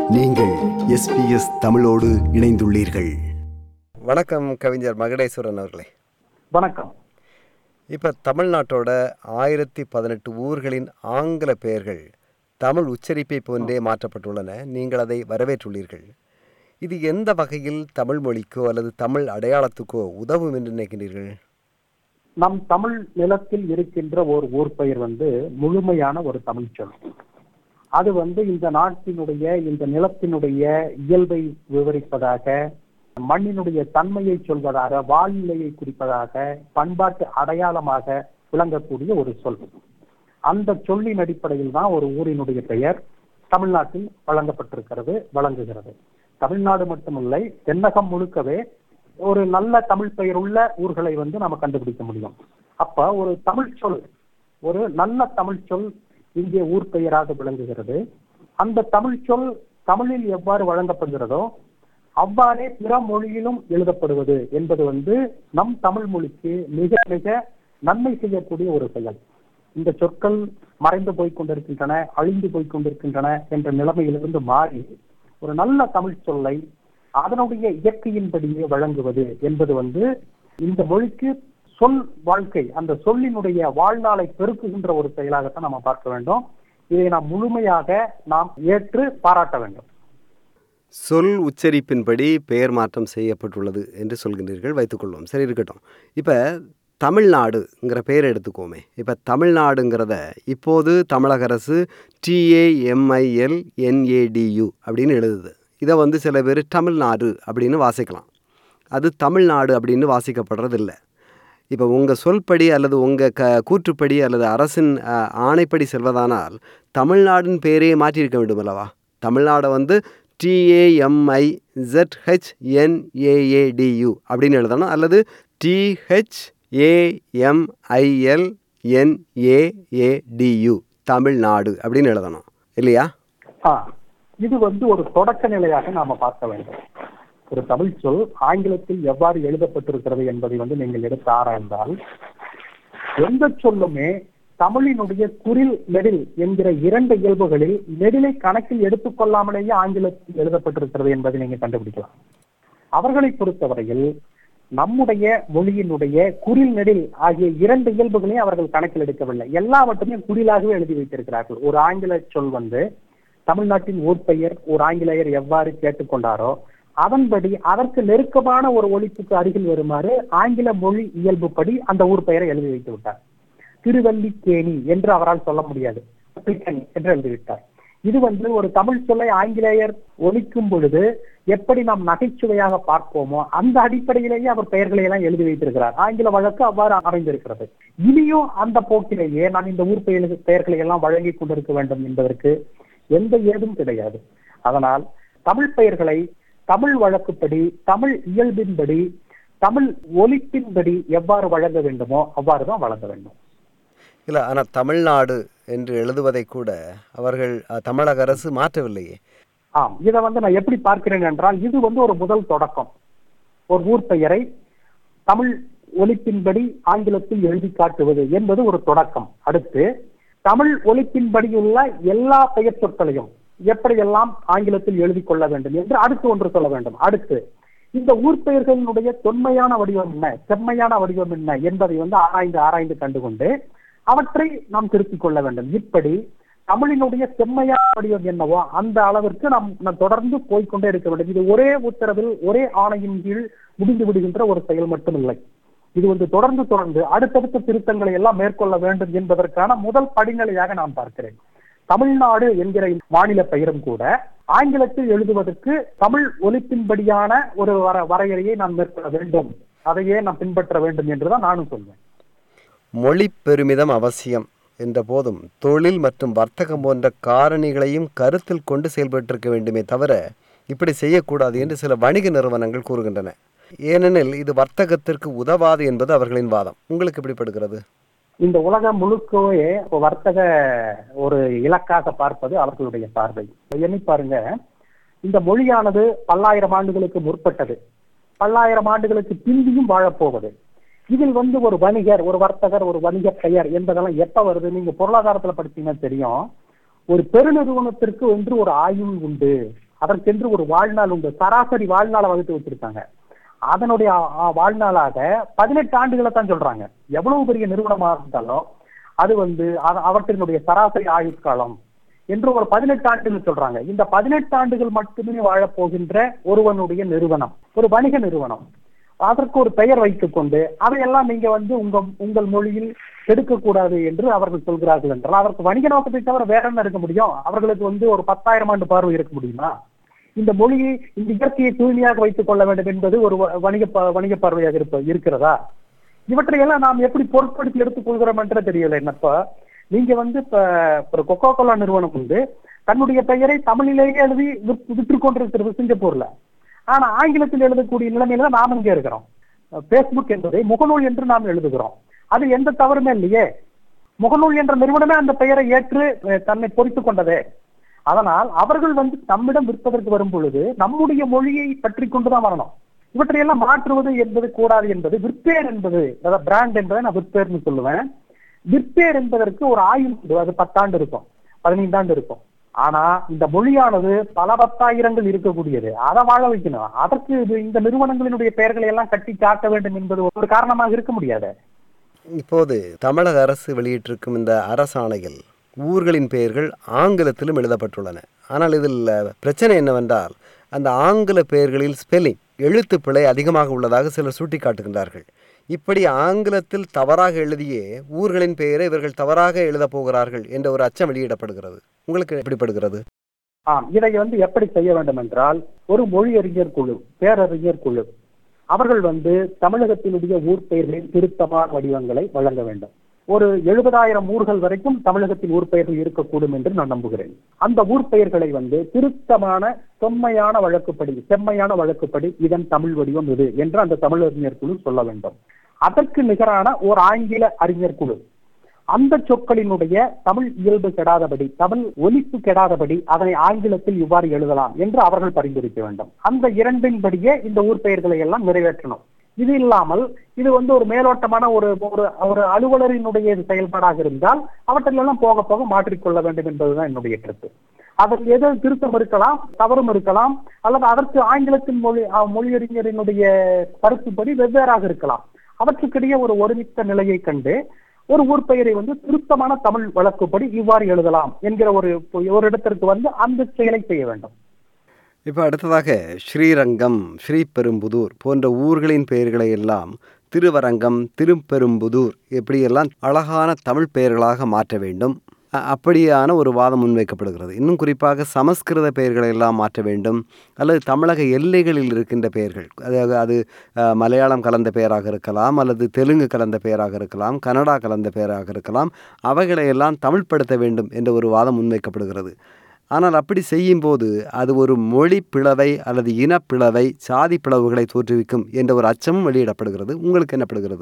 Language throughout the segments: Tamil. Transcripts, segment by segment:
நீங்கள் எஸ்பிஎஸ் தமிழோடு இணைந்துள்ளீர்கள் வணக்கம் கவிஞர் மகடேஸ்வரன் அவர்களே வணக்கம் இப்போ தமிழ்நாட்டோட ஆயிரத்தி பதினெட்டு ஊர்களின் ஆங்கில பெயர்கள் தமிழ் உச்சரிப்பை போன்றே மாற்றப்பட்டுள்ளன நீங்கள் அதை வரவேற்றுள்ளீர்கள் இது எந்த வகையில் தமிழ் மொழிக்கோ அல்லது தமிழ் அடையாளத்துக்கோ உதவும் என்று நினைக்கிறீர்கள் நம் தமிழ் நிலத்தில் இருக்கின்ற ஒரு ஊர் பெயர் வந்து முழுமையான ஒரு தமிழ் சொல் அது வந்து இந்த நாட்டினுடைய இந்த நிலத்தினுடைய இயல்பை விவரிப்பதாக மண்ணினுடைய தன்மையை சொல்வதாக வாழ்நிலையை குறிப்பதாக பண்பாட்டு அடையாளமாக விளங்கக்கூடிய ஒரு சொல் அந்த சொல்லின் அடிப்படையில் தான் ஒரு ஊரினுடைய பெயர் தமிழ்நாட்டில் வழங்கப்பட்டிருக்கிறது வழங்குகிறது தமிழ்நாடு மட்டுமில்லை தென்னகம் முழுக்கவே ஒரு நல்ல தமிழ் பெயர் உள்ள ஊர்களை வந்து நம்ம கண்டுபிடிக்க முடியும் அப்ப ஒரு தமிழ் சொல் ஒரு நல்ல தமிழ் சொல் இங்கே ஊர் பெயராக விளங்குகிறது அந்த தமிழ் சொல் தமிழில் எவ்வாறு வழங்கப்படுகிறதோ அவ்வாறே பிற மொழியிலும் எழுதப்படுவது என்பது வந்து நம் தமிழ் மொழிக்கு மிக மிக நன்மை செய்யக்கூடிய ஒரு செயல் இந்த சொற்கள் மறைந்து போய் கொண்டிருக்கின்றன அழிந்து போய் கொண்டிருக்கின்றன என்ற நிலைமையிலிருந்து மாறி ஒரு நல்ல தமிழ் சொல்லை அதனுடைய இயற்கையின்படியே வழங்குவது என்பது வந்து இந்த மொழிக்கு சொல் வாழ்க்கை அந்த சொல்லினுடைய வாழ்நாளை பெருக்குகின்ற ஒரு செயலாகத்தான் நம்ம பார்க்க வேண்டும் இதை நாம் முழுமையாக நாம் ஏற்று பாராட்ட வேண்டும் சொல் உச்சரிப்பின்படி பெயர் மாற்றம் செய்யப்பட்டுள்ளது என்று சொல்கின்றீர்கள் வைத்துக்கொள்வோம் சரி இருக்கட்டும் இப்போ தமிழ்நாடுங்கிற பெயர் எடுத்துக்கோமே இப்போ தமிழ்நாடுங்கிறத இப்போது தமிழக அரசு டிஏஎம்ஐஎல் என்ஏடியு அப்படின்னு எழுதுது இதை வந்து சில பேர் தமிழ்நாடு அப்படின்னு வாசிக்கலாம் அது தமிழ்நாடு அப்படின்னு வாசிக்கப்படுறதில்லை இப்போ உங்கள் சொல்படி அல்லது உங்கள் க கூற்றுப்படி அல்லது அரசின் அஹ், ஆணைப்படி செல்வதானால் தமிழ்நாடுன்னு பேரே மாற்றியிருக்க வேண்டும் அல்லவா தமிழ்நாடை வந்து டிஏஎம்ஐ ZHNAADU அப்படின்னு எழுதணும் அல்லது டிஹெச்ஏஎம்ஐஎல் என்ஏஏடியு தமிழ்நாடு அப்படின்னு எழுதணும் இல்லையா ஆ, இது வந்து ஒரு தொடக்க நிலையாக நாம பார்க்க வேண்டும் ஒரு தமிழ் சொல் ஆங்கிலத்தில் எவ்வாறு எழுதப்பட்டிருக்கிறது என்பதை வந்து நீங்கள் எடுத்து ஆராய்ந்தால் எந்த சொல்லுமே தமிழினுடைய குரில் நெடில் என்கிற இரண்டு இயல்புகளில் நெடிலை கணக்கில் எடுத்துக்கொள்ளாமலேயே ஆங்கிலத்தில் எழுதப்பட்டிருக்கிறது என்பதை நீங்க கண்டுபிடிக்கலாம் அவர்களை பொறுத்தவரையில் நம்முடைய மொழியினுடைய குரில் நெடில் ஆகிய இரண்டு இயல்புகளையும் அவர்கள் கணக்கில் எடுக்கவில்லை எல்லாவற்றையுமே குறிலாகவே எழுதி வைத்திருக்கிறார்கள் ஒரு ஆங்கில சொல் வந்து தமிழ்நாட்டின் ஊர் பெயர் ஒரு ஆங்கிலேயர் எவ்வாறு கேட்டுக்கொண்டாரோ அதன்படி அதற்கு நெருக்கமான ஒரு ஒழிப்புக்கு அருகில் வருமாறு ஆங்கில மொழி இயல்புப்படி அந்த ஊர் பெயரை எழுதி வைத்து விட்டார் திருவல்லிக்கேணி என்று அவரால் சொல்ல முடியாது அப்பிக்கன் என்று எழுதிவிட்டார் இது வந்து ஒரு தமிழ் சொல்லை ஆங்கிலேயர் ஒழிக்கும் பொழுது எப்படி நாம் நகைச்சுவையாக பார்ப்போமோ அந்த அடிப்படையிலேயே அவர் பெயர்களை எல்லாம் எழுதி வைத்திருக்கிறார் ஆங்கில வழக்கு அவ்வாறு அமைந்திருக்கிறது இனியும் அந்த போக்கிலேயே நாம் இந்த ஊர் பெயர் பெயர்களை எல்லாம் வழங்கி கொண்டிருக்க வேண்டும் என்பதற்கு எந்த ஏதும் கிடையாது அதனால் தமிழ் பெயர்களை தமிழ் வழக்குப்படி தமிழ் இயல்பின்படி தமிழ் ஒலிப்பின்படி எவ்வாறு வழங்க வேண்டுமோ அவ்வாறு தான் வழங்க வேண்டும் இல்லை ஆனால் தமிழ்நாடு என்று எழுதுவதை கூட அவர்கள் அஹ், தமிழக அரசு மாற்றவில்லையே ஆம் இதை வந்து நான் எப்படி பார்க்கிறேன் என்றால் இது வந்து ஒரு முதல் தொடக்கம் ஒரு ஊர் பெயரை தமிழ் ஒலிப்பின்படி ஆங்கிலத்தில் எழுதி காட்டுவது என்பது ஒரு தொடக்கம் அடுத்து தமிழ் ஒலிப்பின்படியுள்ள எல்லா பெயர் சொற்களையும் எப்படியெல்லாம் ஆங்கிலத்தில் எழுதி கொள்ள வேண்டும் என்று அடுத்து ஒன்று சொல்ல வேண்டும் அடுத்து இந்த ஊர் பெயர்களினுடைய தொன்மையான வடிவம் என்ன செம்மையான வடிவம் என்ன என்பதை வந்து ஆராய்ந்து ஆராய்ந்து கண்டுகொண்டு அவற்றை நாம் திருத்திக் கொள்ள வேண்டும் இப்படி தமிழினுடைய செம்மையான வடிவம் என்னவோ அந்த அளவிற்கு நாம் நாம் தொடர்ந்து போய்க்கொண்டே இருக்க வேண்டும் இது ஒரே உத்தரவில் ஒரே ஆணையின் கீழ் முடிந்து விடுகின்ற ஒரு செயல் மட்டுமில்லை இது வந்து தொடர்ந்து தொடர்ந்து அடுத்தடுத்த திருத்தங்களை எல்லாம் மேற்கொள்ள வேண்டும் என்பதற்கான முதல் படிநிலையாக நான் பார்க்கிறேன் தமிழ்நாடு என்கிற இந்த மாநில பெயரும் கூட ஆங்கிலத்தில் எழுதுவதற்கு தமிழ் ஒலிப்பின்படியான ஒரு வர வரையறையை நாம் மேற்கொள்ள வேண்டும் அதையே நாம் பின்பற்ற வேண்டும் என்றுதான் நானும் சொல்வேன் மொழி பெருமிதம் அவசியம் என்ற போதும் தொழில் மற்றும் வர்த்தகம் போன்ற காரணிகளையும் கருத்தில் கொண்டு செயல்பட்டிருக்க வேண்டுமே தவிர இப்படி செய்யக்கூடாது என்று சில வணிக நிறுவனங்கள் கூறுகின்றன ஏனெனில் இது வர்த்தகத்திற்கு உதவாது என்பது அவர்களின் வாதம் உங்களுக்கு எப்படிப்படுகிறது இந்த உலகம் முழுக்கவே இப்போ வர்த்தக ஒரு இலக்காக பார்ப்பது அவர்களுடைய பார்வை எண்ணி பாருங்க இந்த மொழியானது பல்லாயிரம் ஆண்டுகளுக்கு முற்பட்டது பல்லாயிரம் ஆண்டுகளுக்கு பிந்தியும் வாழப்போவது இதில் வந்து ஒரு வணிகர் ஒரு வர்த்தகர் ஒரு வணிக பெயர் என்பதெல்லாம் எப்ப வருது நீங்க பொருளாதாரத்துல படிச்சீங்கன்னா தெரியும் ஒரு பெருநிறுவனத்திற்கு என்று ஒரு ஆயுள் உண்டு அதற்கென்று ஒரு வாழ்நாள் உண்டு சராசரி வாழ்நாளை வகுத்து வச்சிருக்காங்க அதனுடைய ஆ, ஆ, வாழ்நாளாக பதினெட்டு ஆண்டுகளை தான் சொல்றாங்க எவ்வளவு பெரிய நிறுவனமா இருந்தாலும் அது வந்து அ- அவற்றினுடைய சராசரி ஆயுட்காலம் என்று ஒரு பதினெட்டு ஆண்டுகள் சொல்றாங்க இந்த பதினெட்டு ஆண்டுகள் மட்டுமே வாழப் போகின்ற ஒருவனுடைய நிறுவனம் ஒரு வணிக நிறுவனம் அதற்கு ஒரு பெயர் வைத்துக் கொண்டு அதையெல்லாம் நீங்க வந்து உங்க உங்கள் மொழியில் கெடுக்கக்கூடாது என்று அவர்கள் சொல்கிறார்கள் என்றால் அதற்கு வணிக நோக்கத்தை தவிர வேற என்ன இருக்க முடியும் அவர்களுக்கு வந்து ஒரு பத்தாயிரம் ஆண்டு பார்வை இருக்க முடியுமா இந்த மொழியை இந்த இயற்கையை தூய்மையாக வைத்துக் கொள்ள வேண்டும் என்பது ஒரு வ- வணிக ப- வணிக பார்வையாக இருப்ப இருக்கிறதா இவற்றையெல்லாம் நாம் எப்படி பொருட்படுத்தி எடுத்துக்கொள்கிறோம் என்று தெரியல என்னப்பா நீங்க வந்து இப்ப ஒரு கொக்கோ கோலா நிறுவனம் உண்டு தன்னுடைய பெயரை தமிழிலேயே எழுதி விற்று விற்று கொண்டிருக்கிறது சிங்கப்பூர்ல ஆனா ஆங்கிலத்தில் எழுதக்கூடிய நிலைமையில தான் நாம் இங்க இருக்கிறோம் பேஸ்புக் என்பதை முகநூல் என்று நாம் எழுதுகிறோம் அது எந்த தவறுமே இல்லையே முகநூல் என்ற நிறுவனமே அந்த பெயரை ஏற்று அஹ், தன்னை பொறித்துக் கொண்டதே அதனால் அவர்கள் வந்து நம்மிடம் விற்பதற்கு வரும் பொழுது நம்முடைய மொழியை பற்றி கொண்டுதான் வரணும் இவற்றையெல்லாம் மாற்றுவது என்பது கூடாது என்பது விற்பேர் என்பது அதாவது பிராண்ட் என்பதை நான் விற்பேர்னு சொல்லுவேன் விற்பேர் என்பதற்கு ஒரு ஆயுள் உண்டு அது பத்தாண்டு இருக்கும் பதினைந்தாண்டு இருக்கும் ஆனா இந்த மொழியானது பல பத்தாயிரங்கள் இருக்கக்கூடியது அதை வாழ வைக்கணும் அதற்கு இது இந்த நிறுவனங்களினுடைய பெயர்களை எல்லாம் கட்டி காக்க வேண்டும் என்பது ஒரு காரணமாக இருக்க முடியாது இப்போது தமிழக அரசு வெளியிட்டிருக்கும் இந்த அரசாணைகள் ஊர்களின் பெயர்கள் ஆங்கிலத்திலும் எழுதப்பட்டுள்ளன ஆனால் இதில் பிரச்சனை என்னவென்றால் அந்த ஆங்கில பெயர்களில் ஸ்பெல்லிங் எழுத்து பிழை அதிகமாக உள்ளதாக சிலர் சுட்டிக்காட்டுகின்றார்கள் இப்படி ஆங்கிலத்தில் தவறாக எழுதியே ஊர்களின் பெயரை இவர்கள் தவறாக எழுதப் போகிறார்கள் என்ற ஒரு அச்சம் வெளியிடப்படுகிறது உங்களுக்கு எப்படிப்படுகிறது ஆம் இதை வந்து எப்படி செய்ய வேண்டும் என்றால் ஒரு மொழியறிஞர் குழு பேரறிஞர் குழு அவர்கள் வந்து தமிழகத்தினுடைய ஊர் பெயர்களின் திருத்தமான வடிவங்களை வழங்க வேண்டும் ஒரு எழுபதாயிரம் ஊர்கள் வரைக்கும் தமிழகத்தில் ஊர் பெயர்கள் இருக்கக்கூடும் என்று நான் நம்புகிறேன் அந்த ஊர் பெயர்களை வந்து திருத்தமான தொன்மையான வழக்குப்படி செம்மையான வழக்குப்படி இதன் தமிழ் வடிவம் இது என்று அந்த தமிழறிஞர் குழு சொல்ல வேண்டும் அதற்கு நிகரான ஒரு ஆங்கில அறிஞர் குழு அந்த சொற்களினுடைய தமிழ் இயல்பு கெடாதபடி தமிழ் ஒலிப்பு கெடாதபடி அதனை ஆங்கிலத்தில் இவ்வாறு எழுதலாம் என்று அவர்கள் பரிந்துரைக்க வேண்டும் அந்த இரண்டின்படியே இந்த ஊர் பெயர்களை எல்லாம் நிறைவேற்றணும் இது இல்லாமல் இது வந்து ஒரு மேலோட்டமான ஒரு ஒரு ஒரு அலுவலரினுடைய இது செயல்பாடாக இருந்தால் அவற்றிலெல்லாம் போக போக மாற்றிக்கொள்ள வேண்டும் என்பதுதான் என்னுடைய கருத்து அதற்கு எது திருத்தம் இருக்கலாம் தவறும் இருக்கலாம் அல்லது அதற்கு ஆங்கிலத்தின் மொழி அஹ், மொழியறிஞரினுடைய கருத்துப்படி வெவ்வேறாக இருக்கலாம் அவற்றுக்கிடையே ஒரு ஒருமித்த நிலையை கண்டு ஒரு ஊர் பெயரை வந்து திருத்தமான தமிழ் வழக்குப்படி இவ்வாறு எழுதலாம் என்கிற ஒரு ஒரு இடத்திற்கு வந்து அந்த செயலை செய்ய வேண்டும் இப்போ அடுத்ததாக ஸ்ரீரங்கம் ஸ்ரீபெரும்புதூர் போன்ற ஊர்களின் பெயர்களை எல்லாம் திருவரங்கம் திருப்பெரும்புதூர் இப்படியெல்லாம் அழகான தமிழ் பெயர்களாக மாற்ற வேண்டும் அ- அப்படியான ஒரு வாதம் முன்வைக்கப்படுகிறது இன்னும் குறிப்பாக சமஸ்கிருத பெயர்களை எல்லாம் மாற்ற வேண்டும் அல்லது தமிழக எல்லைகளில் இருக்கின்ற பெயர்கள் அதாவது அது அ, மலையாளம் கலந்த பெயராக இருக்கலாம் அல்லது தெலுங்கு கலந்த பெயராக இருக்கலாம் கன்னடா கலந்த பெயராக இருக்கலாம் அவைகளை எல்லாம் தமிழ்படுத்த வேண்டும் என்ற ஒரு வாதம் முன்வைக்கப்படுகிறது ஆனால் அப்படி செய்யும்போது அது ஒரு மொழி பிளவை அல்லது இனப்பிளவை சாதி பிளவுகளை தோற்றுவிக்கும் என்ற ஒரு அச்சமும் வெளியிடப்படுகிறது உங்களுக்கு என்னப்படுகிறது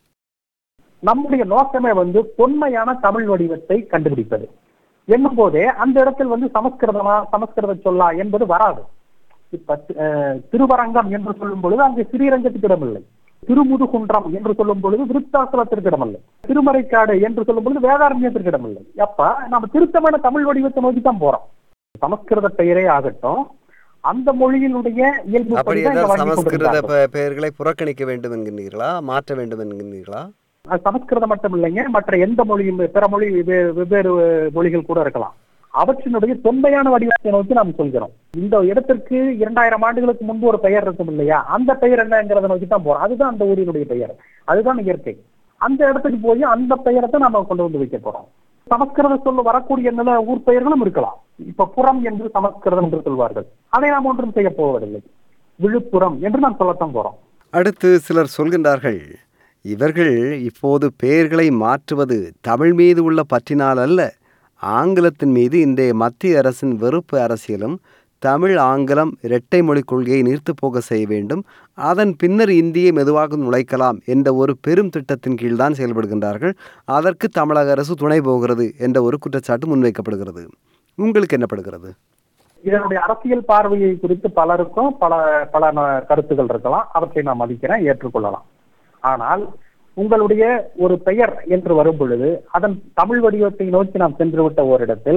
நம்முடைய நோக்கமே வந்து தொன்மையான தமிழ் வடிவத்தை கண்டுபிடிப்பது என்னும் போதே அந்த இடத்தில் வந்து சமஸ்கிருதமா சமஸ்கிருத சொல்லா என்பது வராது இப்ப அஹ், திருவரங்கம் என்று சொல்லும் பொழுது அங்கு ஸ்ரீரங்கத்துக்கு இடமில்லை திருமுதுகுன்றம் என்று சொல்லும் பொழுது விருத்தாசலத்திற்கு இடமில்லை திருமறைக்காடு என்று சொல்லும் பொழுது வேதாரண்யத்திற்கு இடமில்லை அப்ப நம்ம திருத்தமான தமிழ் வடிவத்தை நோக்கி தான் போறோம் சமஸ்கிருத பெயரே ஆகட்டும் அந்த மொழியினுடைய இயல்பு அப்படி படிதான் இங்க ஏதாவது வழங்கிக் சமஸ்கிருத கொண்டிருக்கிறார்கள். பெ- பெயர்களை புறக்கணிக்க வேண்டும் என்கின்றீர்களா மாற்ற வேண்டும் என்கின்றீர்களா அது சமஸ்கிருதம் மட்டும் இல்லைங்க மற்ற எந்த மொழியும் பிற மொழி வெவ்வே- வெவ்வேறு மொழிகள் கூட இருக்கலாம் அவற்றினுடைய தொன்மையான வடிவத்தை நோக்கி நாம் சொல்கிறோம் இந்த இடத்திற்கு இரண்டாயிரம் ஆண்டுகளுக்கு முன்பு ஒரு பெயர் இருக்கும் இல்லையா அந்த பெயர் என்னங்கிறத நோக்கி தான் போறோம் அதுதான் அந்த ஊரினுடைய பெயர் அதுதான் இயற்கை அந்த இடத்துக்கு போய் அந்த பெயரை தான் நாம கொண்டு வந்து வைக்க போறோம் சமஸ்கிருத சொல்ல வரக்கூடிய நில ஊர் பெயர்களும் இருக்கலாம் இப்ப புறம் என்று சமஸ்கிருதம் என்று சொல்வார்கள் அதை நாம் ஒன்றும் செய்ய போவதில்லை விழுப்புரம் என்று நாம் சொல்லத்தான் போறோம் அடுத்து சிலர் சொல்கின்றார்கள் இவர்கள் இப்போது பெயர்களை மாற்றுவது தமிழ் மீது உள்ள பற்றினால் அல்ல ஆங்கிலத்தின் மீது இன்றைய மத்திய அரசின் வெறுப்பு அரசியலும் தமிழ் ஆங்கிலம் இரட்டை மொழிக் கொள்கையை நீர்த்துப் போக செய்ய வேண்டும் அதன் பின்னர் இந்தியை மெதுவாக நுழைக்கலாம் என்ற ஒரு பெரும் திட்டத்தின் கீழ்தான் செயல்படுகின்றார்கள் அதற்கு தமிழக அரசு துணை போகிறது என்ற ஒரு குற்றச்சாட்டு முன்வைக்கப்படுகிறது உங்களுக்கு என்னப்படுகிறது இதனுடைய அரசியல் பார்வையை குறித்து பலருக்கும் பல பல ந- கருத்துகள் இருக்கலாம் அவற்றை நான் மதிக்கிறேன் ஏற்றுக்கொள்ளலாம் ஆனால் உங்களுடைய ஒரு பெயர் என்று வரும் பொழுது அதன் தமிழ் வடிவத்தை நோக்கி நாம் சென்று விட்ட ஓரிடத்தில்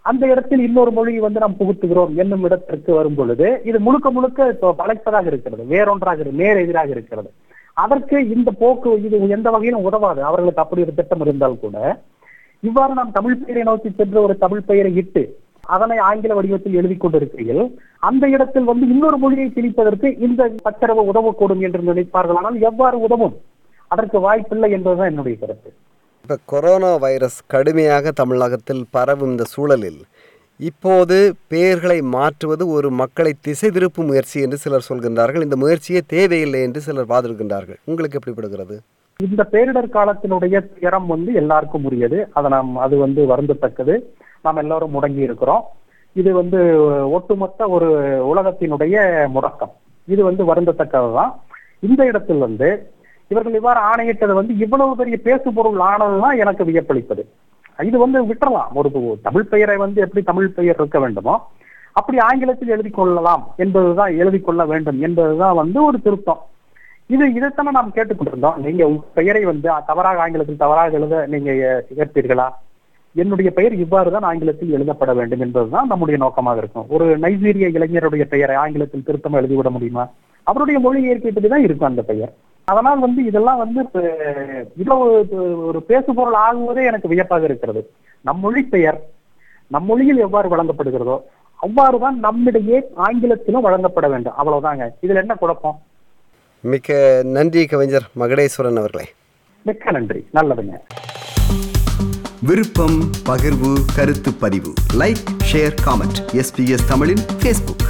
அந்த இடத்தில் இன்னொரு மொழியை வந்து நாம் புகுத்துகிறோம் என்னும் இடத்திற்கு வரும் பொழுது இது முழுக்க முழுக்க இப்போ பழைப்பதாக இருக்கிறது வேறொன்றாக இரு- நேர் எதிராக இருக்கிறது அதற்கு இந்த போக்கு இது எந்த வகையிலும் உதவாது அவர்களுக்கு அப்படி ஒரு திட்டம் இருந்தால் கூட இவ்வாறு நாம் தமிழ் பெயரை நோக்கி சென்று ஒரு தமிழ் பெயரை இட்டு அதனை ஆங்கில வடிவத்தில் எழுதி கொண்டிருக்கையில் அந்த இடத்தில் வந்து இன்னொரு மொழியை திணிப்பதற்கு இந்த சச்சரவு உதவக்கூடும் என்று நினைப்பார்கள் ஆனால் எவ்வாறு உதவும் அதற்கு வாய்ப்பில்லை என்பதுதான் என்னுடைய கருத்து இப்போ கொரோனா வைரஸ் கடுமையாக தமிழகத்தில் பரவும் இந்த சூழலில் இப்போது பெயர்களை மாற்றுவது ஒரு மக்களை திசை திருப்பும் முயற்சி என்று சிலர் சொல்கின்றார்கள் இந்த முயற்சியே தேவையில்லை என்று சிலர் வாதிடுகின்றார்கள் உங்களுக்கு எப்படிப்படுகிறது இந்த பேரிடர் காலத்தினுடைய திறம் வந்து எல்லாருக்கும் உரியது அதை நாம் அது வந்து வருந்தத்தக்கது நாம் எல்லாரும் முடங்கி இருக்கிறோம் இது வந்து ஒட்டுமொத்த ஒரு உலகத்தினுடைய முடக்கம் இது வந்து வருந்தத்தக்கதுதான் இந்த இடத்தில் வந்து இவர்கள் இவ்வாறு ஆணையிட்டது வந்து இவ்வளவு பெரிய பேசு பொருள் ஆனதுதான் எனக்கு வியப்பளிப்பது இது வந்து விட்டுறலாம் ஒரு தமிழ் பெயரை வந்து எப்படி தமிழ் பெயர் இருக்க வேண்டுமோ அப்படி ஆங்கிலத்தில் எழுதி கொள்ளலாம் என்பதுதான் எழுதி கொள்ள வேண்டும் என்பதுதான் வந்து ஒரு திருத்தம் இது இதைத்தானே நாம் கேட்டுக்கொண்டிருந்தோம் நீங்க உங்க பெயரை வந்து தவறாக ஆங்கிலத்தில் தவறாக எழுத நீங்க ஏற்பீர்களா என்னுடைய பெயர் இவ்வாறு தான் ஆங்கிலத்தில் எழுதப்பட வேண்டும் என்பதுதான் நம்முடைய நோக்கமாக இருக்கும் ஒரு நைஜீரிய இளைஞருடைய பெயரை ஆங்கிலத்தில் திருத்தமா எழுதிவிட முடியுமா அவருடைய மொழி ஏற்பிட்டு தான் இருக்கும் அந்த பெயர் அதனால் வந்து இதெல்லாம் வந்து அஹ், இவ்வளவு ஒரு பேசுபொருள் ஆகுவதே எனக்கு வியப்பாக இருக்கிறது நம் மொழி பெயர் நம் மொழியில் எவ்வாறு வழங்கப்படுகிறதோ அவ்வாறுதான் நம்மிடையே ஆங்கிலத்திலும் வழங்கப்பட வேண்டும் அவ்வளவுதாங்க இதுல என்ன குழப்பம் மிக்க நன்றி கவிஞர் மகடேஸ்வரன் அவர்களே மிக்க நன்றி நல்லதுங்க விருப்பம் பகிர்வு கருத்து பதிவு லைக் ஷேர் காமெண்ட் எஸ்பிஎஸ் தமிழின் ஃபேஸ்புக்